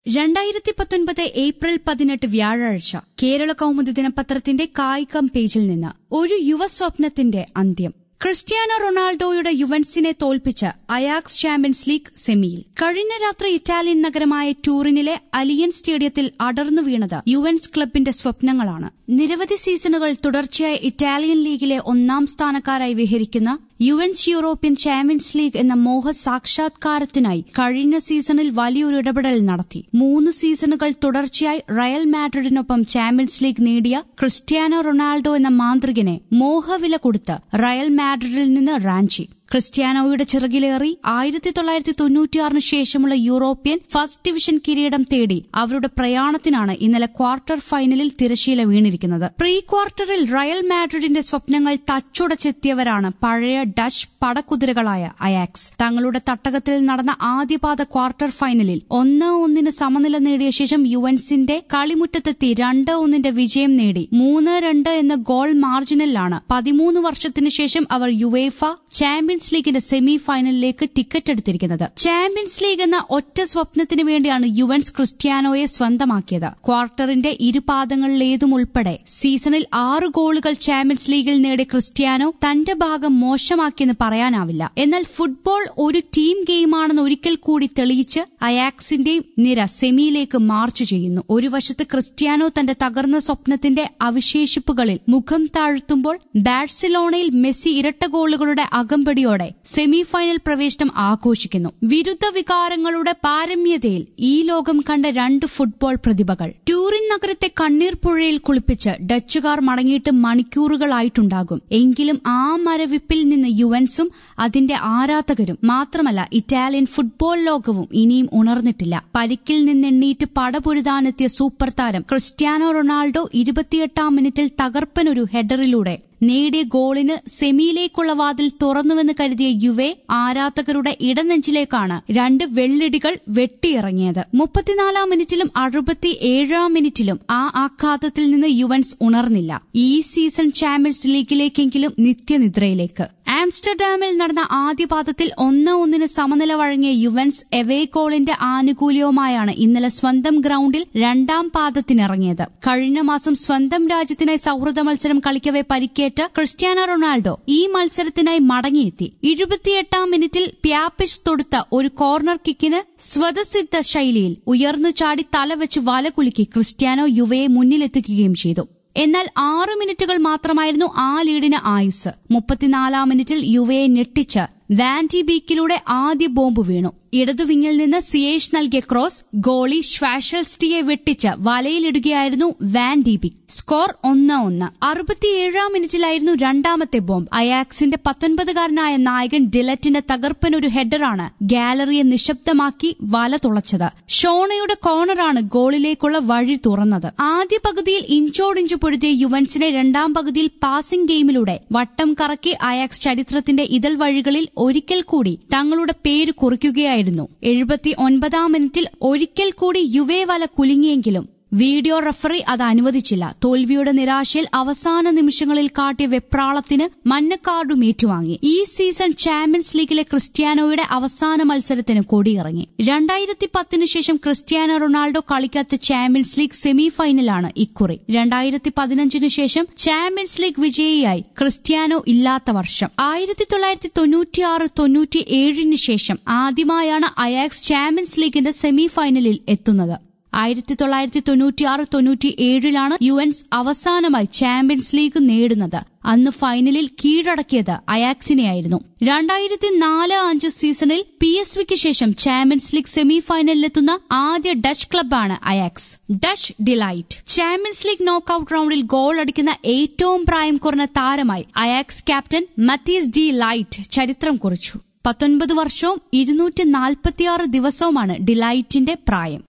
രണ്ടായിരത്തി പത്തൊൻപത് ഏപ്രിൽ പതിനെട്ട് വ്യാഴാഴ്ച കേരള കൗമുദി ദിനപത്രത്തിന്റെ കായികം പേജിൽ നിന്ന് ഒരു യുവസ്വപ്നത്തിന്റെ അന്ത്യം ക്രിസ്ത്യാനോ റൊണാൾഡോയുടെ യുവൻസിനെ തോൽപ്പിച്ച് അയാക്സ് ചാമ്പ്യൻസ് ലീഗ് സെമിയിൽ കഴിഞ്ഞ രാത്രി ഇറ്റാലിയൻ നഗരമായ ടൂറിനിലെ അലിയൻ സ്റ്റേഡിയത്തിൽ അടർന്നു വീണത് യുവൻസ് ക്ലബിന്റെ സ്വപ്നങ്ങളാണ് നിരവധി സീസണുകൾ തുടർച്ചയായി ഇറ്റാലിയൻ ലീഗിലെ ഒന്നാം സ്ഥാനക്കാരായി വിഹരിക്കുന്ന യുവൻസ് യൂറോപ്യൻ ചാമ്പ്യൻസ് ലീഗ് എന്ന മോഹ സാക്ഷാത്കാരത്തിനായി കഴിഞ്ഞ സീസണിൽ വലിയൊരു ഇടപെടൽ നടത്തി മൂന്ന് സീസണുകൾ തുടർച്ചയായി റയൽ മാഡ്രിഡിനൊപ്പം ചാമ്പ്യൻസ് ലീഗ് നേടിയ ക്രിസ്ത്യാനോ റൊണാൾഡോ എന്ന മാന്ത്രികനെ മോഹവില കൊടുത്ത് റയൽ മാഡ്രിഡിൽ നിന്ന് റാഞ്ചി ക്രിസ്ത്യാനോയുടെ ചിറകിലേറി ആയിരത്തി തൊള്ളായിരത്തി തൊണ്ണൂറ്റിയാറിന് ശേഷമുള്ള യൂറോപ്യൻ ഫസ്റ്റ് ഡിവിഷൻ കിരീടം തേടി അവരുടെ പ്രയാണത്തിനാണ് ഇന്നലെ ക്വാർട്ടർ ഫൈനലിൽ തിരശീല വീണിരിക്കുന്നത് പ്രീ ക്വാർട്ടറിൽ റയൽ മാഡ്രിഡിന്റെ സ്വപ്നങ്ങൾ തച്ചുടച്ചെത്തിയവരാണ് പഴയ ഡച്ച് പടക്കുതിരകളായ അയാക്സ് തങ്ങളുടെ തട്ടകത്തിൽ നടന്ന ആദ്യപാദ ക്വാർട്ടർ ഫൈനലിൽ ഒന്ന് ഒന്നിന് സമനില നേടിയ ശേഷം യുവൻസിന്റെ കളിമുറ്റത്തെത്തി രണ്ട് ഒന്നിന്റെ വിജയം നേടി മൂന്ന് രണ്ട് എന്ന ഗോൾ മാർജിനിലാണ് പതിമൂന്ന് വർഷത്തിന് ശേഷം അവർ യുവേഫ ചാമ്പ്യൻസ് ലീഗിന്റെ സെമി ഫൈനലിലേക്ക് ടിക്കറ്റ് എടുത്തിരിക്കുന്നത് ചാമ്പ്യൻസ് ലീഗ് എന്ന ഒറ്റ സ്വപ്നത്തിന് വേണ്ടിയാണ് യുവൻസ് ക്രിസ്ത്യാനോയെ സ്വന്തമാക്കിയത് ക്വാർട്ടറിന്റെ ഇരുപാദങ്ങളിലേതും ഉൾപ്പെടെ സീസണിൽ ആറ് ഗോളുകൾ ചാമ്പ്യൻസ് ലീഗിൽ നേടിയ ക്രിസ്ത്യാനോ തന്റെ ഭാഗം മോശമാക്കിയെന്ന് പറയാനാവില്ല എന്നാൽ ഫുട്ബോൾ ഒരു ടീം ഗെയിമാണെന്ന് ഒരിക്കൽ കൂടി തെളിയിച്ച് അയാക്സിന്റെ നിര സെമിയിലേക്ക് മാർച്ച് ചെയ്യുന്നു ഒരു വശത്ത് ക്രിസ്ത്യാനോ തന്റെ തകർന്ന സ്വപ്നത്തിന്റെ അവശേഷിപ്പുകളിൽ മുഖം താഴ്ത്തുമ്പോൾ ബാഴ്സലോണയിൽ മെസ്സി ഇരട്ട ഗോളുകളുടെ അകമ്പടിയോടെ സെമി ഫൈനൽ പ്രവേശനം ആഘോഷിക്കുന്നു വിരുദ്ധ വികാരങ്ങളുടെ പാരമ്യതയിൽ ഈ ലോകം കണ്ട രണ്ട് ഫുട്ബോൾ പ്രതിഭകൾ ടൂറിൻ നഗരത്തെ കണ്ണീർ പുഴയിൽ കുളിപ്പിച്ച് ഡച്ചുകാർ മടങ്ങിയിട്ട് മണിക്കൂറുകളായിട്ടുണ്ടാകും എങ്കിലും ആ മരവിപ്പിൽ നിന്ന് യുവൻസും അതിന്റെ ആരാധകരും മാത്രമല്ല ഇറ്റാലിയൻ ഫുട്ബോൾ ലോകവും ഇനിയും ഉണർന്നിട്ടില്ല പരിക്കിൽ നിന്നെണ്ണീറ്റ് പടപൊരുതാനെത്തിയ സൂപ്പർ താരം ക്രിസ്ത്യാനോ റൊണാൾഡോ ഇരുപത്തിയെട്ടാം മിനിറ്റിൽ തകർപ്പനൊരു ഹെഡറിലൂടെ നേടിയ ഗോളിന് സെമിയിലേക്കുള്ള വാതിൽ തുറന്നുവെന്ന് കരുതിയ യുവെ ആരാധകരുടെ ഇടനെഞ്ചിലേക്കാണ് രണ്ട് വെള്ളിടികൾ വെട്ടിയിറങ്ങിയത് മുപ്പത്തിനാലാം മിനിറ്റിലും അറുപത്തിയേഴാം മിനിറ്റിലും ആ ആഘാതത്തിൽ നിന്ന് യുവൻസ് ഉണർന്നില്ല ഈ സീസൺ ചാമ്പ്യൻസ് ലീഗിലേക്കെങ്കിലും നിത്യനിദ്രയിലേക്ക് ആംസ്റ്റർഡാമിൽ നടന്ന ആദ്യ പാദത്തിൽ ഒന്ന് ഒന്നിന് സമനില വഴങ്ങിയ യുവൻസ് എവേ ഗോളിന്റെ ആനുകൂല്യവുമായാണ് ഇന്നലെ സ്വന്തം ഗ്രൌണ്ടിൽ രണ്ടാം പാദത്തിനിറങ്ങിയത് കഴിഞ്ഞ മാസം സ്വന്തം രാജ്യത്തിനായി സൌഹൃദ മത്സരം കളിക്കവെ പരിക്കേറ്റ ക്രിസ്ത്യാനോ റൊണാൾഡോ ഈ മത്സരത്തിനായി മടങ്ങിയെത്തി ഇരുപത്തിയെട്ടാം മിനിറ്റിൽ പ്യാപ്പിഷ് തൊടുത്ത ഒരു കോർണർ കിക്കിന് സ്വതസിദ്ധ ശൈലിയിൽ ഉയർന്നു ചാടി തലവെച്ച് വലകുലുക്കി ക്രിസ്ത്യാനോ യുവയെ മുന്നിലെത്തിക്കുകയും ചെയ്തു എന്നാൽ ആറ് മിനിറ്റുകൾ മാത്രമായിരുന്നു ആ ലീഡിന് ആയുസ് മുപ്പത്തിനാലാം മിനിറ്റിൽ യുവയെ ഞെട്ടിച്ച് വാൻറ്റി ബീക്കിലൂടെ ആദ്യ ബോംബ് വീണു ഇടതുവിങ്ങിൽ നിന്ന് സിയേഷ് നൽകിയ ക്രോസ് ഗോളി ശ്വാഷൽസ്റ്റിയെ വെട്ടിച്ച് വലയിലിടുകയായിരുന്നു വാൻ ഡീബിക് സ്കോർ ഒന്ന് ഒന്ന് അറുപത്തിയേഴാം മിനിറ്റിലായിരുന്നു രണ്ടാമത്തെ ബോംബ് അയാക്സിന്റെ പത്തൊൻപതുകാരനായ നായകൻ ഡിലറ്റിന്റെ തകർപ്പൻ ഒരു ഹെഡറാണ് ഗാലറിയെ നിശബ്ദമാക്കി വല തുളച്ചത് ഷോണയുടെ കോർണറാണ് ഗോളിലേക്കുള്ള വഴി തുറന്നത് ആദ്യ പകുതിയിൽ ഇഞ്ചോടിഞ്ച് പൊഴുതിയ യുവൻസിനെ രണ്ടാം പകുതിയിൽ പാസിംഗ് ഗെയിമിലൂടെ വട്ടം കറക്കി അയാക്സ് ചരിത്രത്തിന്റെ ഇതൾ വഴികളിൽ ഒരിക്കൽ കൂടി തങ്ങളുടെ പേര് കുറിക്കുകയായിരുന്നു എഴുപത്തി ഒൻപതാം മിനിറ്റിൽ ഒരിക്കൽ കൂടി യുവേ വല കുലുങ്ങിയെങ്കിലും വീഡിയോ റഫറി അത് അനുവദിച്ചില്ല തോൽവിയുടെ നിരാശയിൽ അവസാന നിമിഷങ്ങളിൽ കാട്ടിയ വെപ്രാളത്തിന് മഞ്ഞക്കാർഡും ഏറ്റുവാങ്ങി ഈ സീസൺ ചാമ്പ്യൻസ് ലീഗിലെ ക്രിസ്ത്യാനോയുടെ അവസാന മത്സരത്തിന് കൊടിയിറങ്ങി രണ്ടായിരത്തി പത്തിന് ശേഷം ക്രിസ്ത്യാനോ റൊണാൾഡോ കളിക്കാത്ത ചാമ്പ്യൻസ് ലീഗ് സെമി ഫൈനലാണ് ഇക്കുറി രണ്ടായിരത്തി പതിനഞ്ചിന് ശേഷം ചാമ്പ്യൻസ് ലീഗ് വിജയിയായി ക്രിസ്ത്യാനോ ഇല്ലാത്ത വർഷം ആയിരത്തി തൊള്ളായിരത്തി തൊണ്ണൂറ്റിയാറ് തൊണ്ണൂറ്റി ഏഴിന് ശേഷം ആദ്യമായാണ് അയാക്സ് ചാമ്പ്യൻസ് ലീഗിന്റെ സെമി ഫൈനലിൽ എത്തുന്നത് ആയിരത്തി തൊള്ളായിരത്തി തൊണ്ണൂറ്റിയാറ് തൊണ്ണൂറ്റി ഏഴിലാണ് യുഎൻസ് അവസാനമായി ചാമ്പ്യൻസ് ലീഗ് നേടുന്നത് അന്ന് ഫൈനലിൽ കീഴടക്കിയത് അയാക്സിനെയായിരുന്നു രണ്ടായിരത്തി നാല് അഞ്ച് സീസണിൽ പി എസ് വിക്ക് ശേഷം ചാമ്പ്യൻസ് ലീഗ് സെമി ഫൈനലിലെത്തുന്ന ആദ്യ ഡച്ച് ക്ലബാണ് Ajax Dutch delight Champions League knockout round goal അടിക്കുന്ന ഏറ്റവും പ്രായം കുറഞ്ഞ താരമായി Ajax captain Matthijs de Ligt ചരിത്രം കുറിച്ചു പത്തൊൻപത് വർഷവും ഇരുന്നൂറ്റി നാൽപ്പത്തിയാറ് ദിവസവുമാണ് ഡിലൈറ്റിന്റെ പ്രായം